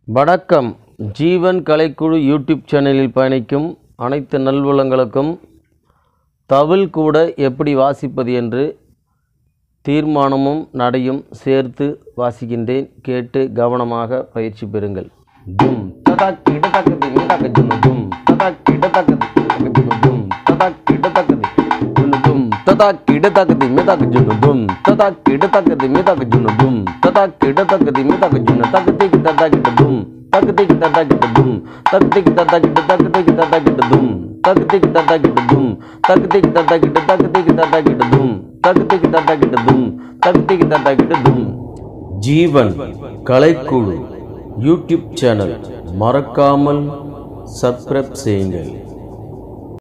வணக்கம் ஜீவன் கலைக்குழு யூடியூப் சேனலில் பயணிக்கும் அனைத்து நல்வளங்களுக்கும் தவில் கூட எப்படி வாசிப்பது என்று தீர்மானமும் நடையும் சேர்த்து வாசிக்கின்றேன் கேட்டு கவனமாக பயிற்சி பெறுங்கள் தும் ததாக் இடதக்கது மிதக ஜுனு தும் ததாக் இடதக்கது மிதக ஜுனு தும் ததாக் இடதக்கது ஜுனு தும் ததாக் இடதக்கது மிதக ஜுனு தும் ததாக் இடதக்கது மிதக ஜுனு தும் ததாக் இடதக்கது மிதக ஜுனு தகதிக்கு ததாக்கிட்ட தும் தகதிக்கு ததாக்கிட்ட தும் தகதிக்கு ததாக்கிட்ட தகதிக்கு ததாக்கிட்ட தும் தகதிக்கு ததாக்கிட்ட தும் தகதிக்கு ததாக்கிட்ட தகதிக்கு ததாக்கிட்ட தும் தகதிக்கு ததாக்கிட்ட தும் தகதிக்கு ததாக்கிட்ட தும் ஜீவன் கலைக்குழு யூடியூப் சேனல் மறக்காமல் சப்ஸ்கிரைப் செய்யுங்கள்